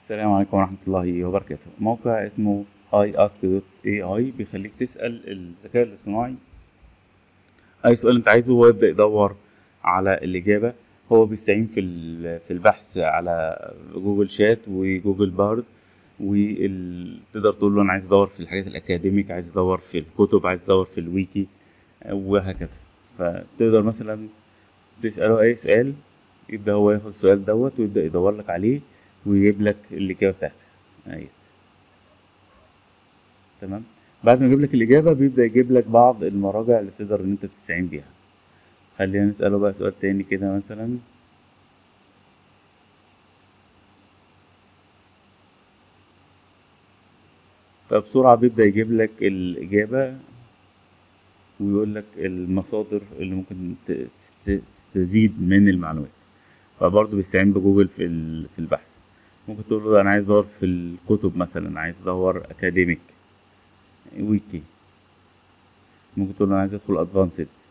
السلام عليكم ورحمة الله وبركاته موقع اسمه iAsk.ai بيخليك تسأل الذكاء الاصطناعي أي سؤال أنت عايزه هو يبدأ يدور على الإجابة هو بيستعين في ال- في البحث على جوجل شات وجوجل بارد وتقدر تقول له أنا عايز أدور في الحاجات الأكاديميك عايز أدور في الكتب عايز أدور في الويكي وهكذا فتقدر مثلا تسأله أي سؤال يبدأ هو ياخد السؤال دوت ويبدأ يدور لك عليه ويجيب لك الإجابة بتاعتك أهيت تمام بعد ما يجيب لك الإجابة بيبدأ يجيب لك بعض المراجع اللي تقدر إن أنت تستعين بيها خلينا نسأله بقى سؤال تاني كده مثلا فبسرعة بيبدأ يجيب لك الإجابة ويقول لك المصادر اللي ممكن ت- تست- تستزيد من المعلومات فبرضه بيستعين بجوجل في ال- في البحث ممكن تقول له انا عايز ادور في الكتب مثلا عايز ادور اكاديميك ويكي ممكن تقول له انا عايز ادخل ادفانسد